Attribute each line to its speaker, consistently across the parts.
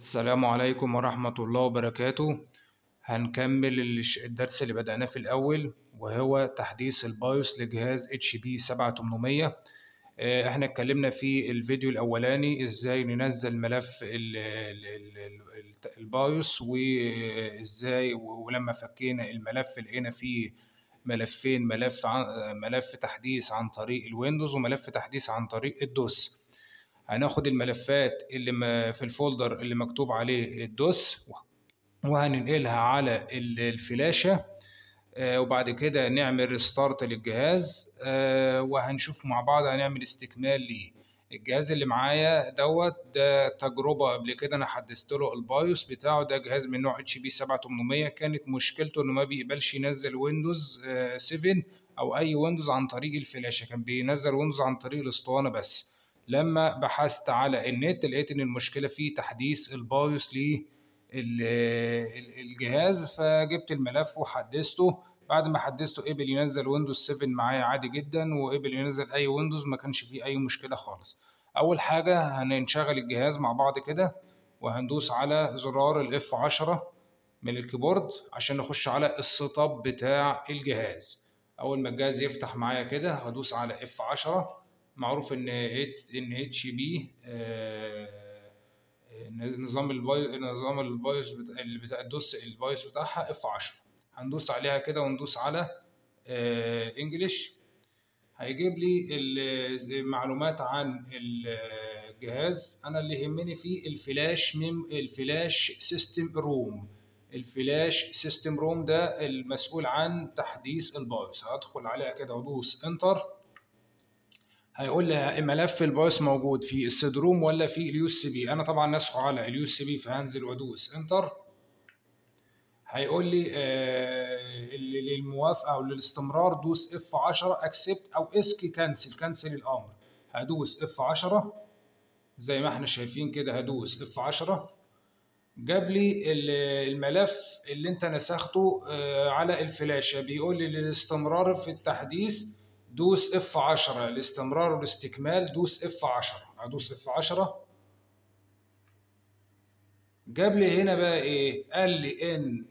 Speaker 1: السلام عليكم ورحمة الله وبركاته هنكمل الش- الدرس اللي بدأناه في الأول وهو تحديث البايوس لجهاز HP 7800 آه، احنا اتكلمنا في الفيديو الأولاني ازاي ننزل ملف ال- ال- ال- ال- البايوس وازاي ولما فكينا الملف لقينا فيه ملفين ملف عن ملف تحديث عن طريق الويندوز وملف تحديث عن طريق الدوس هناخد الملفات اللي م- في الفولدر اللي مكتوب عليه الدوس وهننقلها على ال- الفلاشة آه، وبعد كده نعمل ريستارت للجهاز آه، وهنشوف مع بعض هنعمل استكمال ليه الجهاز اللي معايا دوت ده تجربة قبل كده أنا حدثت له البايوس بتاعه ده جهاز من نوع اتش بي 7800 كانت مشكلته إنه ما بيقبلش ينزل ويندوز 7 أو أي ويندوز عن طريق الفلاشة كان بينزل ويندوز عن طريق الأسطوانة بس لما بحثت على النت لقيت إن المشكلة في تحديث البايوس ليه ال- ال- الجهاز فجبت الملف وحدثته بعد ما حدثته قبل ينزل ويندوز 7 معايا عادي جدا وقبل ينزل اي ويندوز ما كانش فيه اي مشكله خالص اول حاجه هنشغل الجهاز مع بعض كده وهندوس على زرار الاف 10 من الكيبورد عشان نخش على السيت اب بتاع الجهاز اول ما الجهاز يفتح معايا كده هدوس على اف 10 معروف ان ان اتش بي نظام البايو نظام البايوس بتاع اللي بتاع الدوس البايوس بتاعها اف 10 هندوس عليها كده وندوس على انجلش هيجيب لي المعلومات عن الجهاز انا اللي يهمني فيه الفلاش ميم الفلاش سيستم روم الفلاش سيستم روم ده المسؤول عن تحديث البايوس هدخل عليها كده وادوس انتر هيقول لي ملف البايوس موجود في السيد روم ولا في اليو اس بي انا طبعا ناسخه على اليو اس بي فهنزل وادوس انتر هيقول لي آه للموافقه او للاستمرار دوس اف 10 اكسبت او اسكي كانسل كانسل الامر هدوس اف 10 زي ما احنا شايفين كده هدوس اف 10 جاب لي الملف اللي انت نسخته آه على الفلاشه بيقول لي للاستمرار في التحديث دوس اف 10 الاستمرار والاستكمال دوس اف 10 هدوس اف 10 جاب لي هنا بقى ايه قال لي ان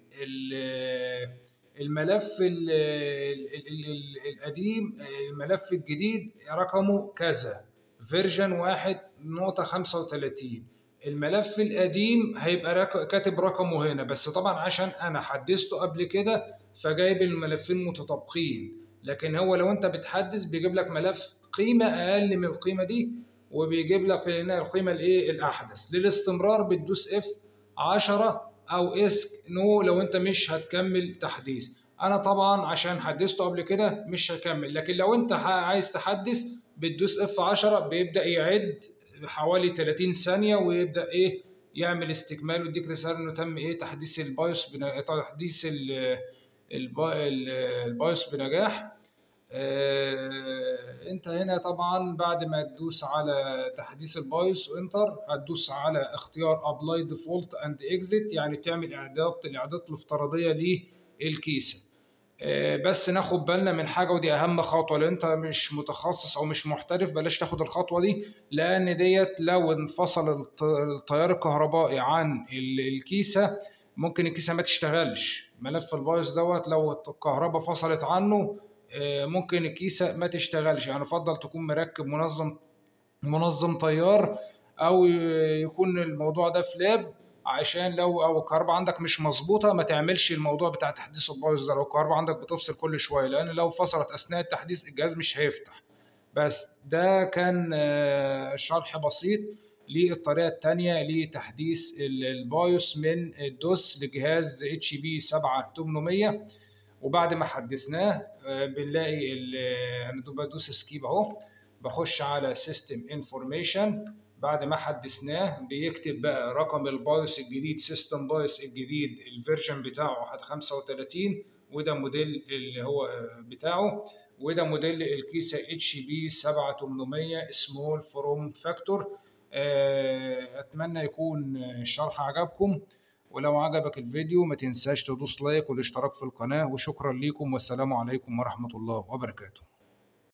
Speaker 1: الملف ال ال ال القديم الملف الجديد رقمه كذا فيرجن واحد نقطة خمسة وتلاتين الملف القديم هيبقى رق... كاتب رقمه هنا بس طبعا عشان انا حدثته قبل كده فجايب الملفين متطابقين لكن هو لو انت بتحدث بيجيب لك ملف قيمة اقل من القيمة دي وبيجيب لك هنا القيمة الايه الاحدث للاستمرار بتدوس اف 10 او اسك نو لو انت مش هتكمل تحديث انا طبعا عشان حدثته قبل كده مش هكمل لكن لو انت عايز تحدث بتدوس اف 10 بيبدا يعد حوالي 30 ثانيه ويبدا ايه يعمل استكمال ويديك رساله انه تم ايه تحديث البايوس بنا... تحديث ال... البا... البايوس بنجاح آه... انت هنا طبعا بعد ما تدوس على تحديث البايوس وانتر هتدوس على اختيار ابلاي ديفولت اند اكزيت يعني تعمل اعداد الاعدادات الافتراضيه للكيسه آه بس ناخد بالنا من حاجه ودي اهم خطوه لو انت مش متخصص او مش محترف بلاش تاخد الخطوه دي لان ديت لو انفصل التيار الكهربائي عن الكيسه ممكن الكيسه ما تشتغلش ملف البايوس دوت لو الكهرباء فصلت عنه ممكن الكيسه ما تشتغلش يعني يفضل تكون مركب منظم منظم تيار او يكون الموضوع ده فلاب عشان لو او الكهرباء عندك مش مظبوطه ما تعملش الموضوع بتاع تحديث البايوس ده لو الكهرباء عندك بتفصل كل شويه لان لو فصلت اثناء التحديث الجهاز مش هيفتح بس ده كان شرح بسيط للطريقه الثانيه لتحديث البايوس من الدوس لجهاز اتش بي 7800 وبعد ما حدثناه بنلاقي انا بدوس سكيب اهو بخش على سيستم انفورميشن بعد ما حدثناه بيكتب بقى رقم البايوس الجديد سيستم بايوس الجديد الفيرجن بتاعه 35 وده موديل اللي هو بتاعه وده موديل الكيسه اتش بي 7800 سمول فروم فاكتور اتمنى يكون الشرح عجبكم ولو عجبك الفيديو ما تنساش تدوس لايك والاشتراك في القناة وشكرا لكم والسلام عليكم ورحمة الله وبركاته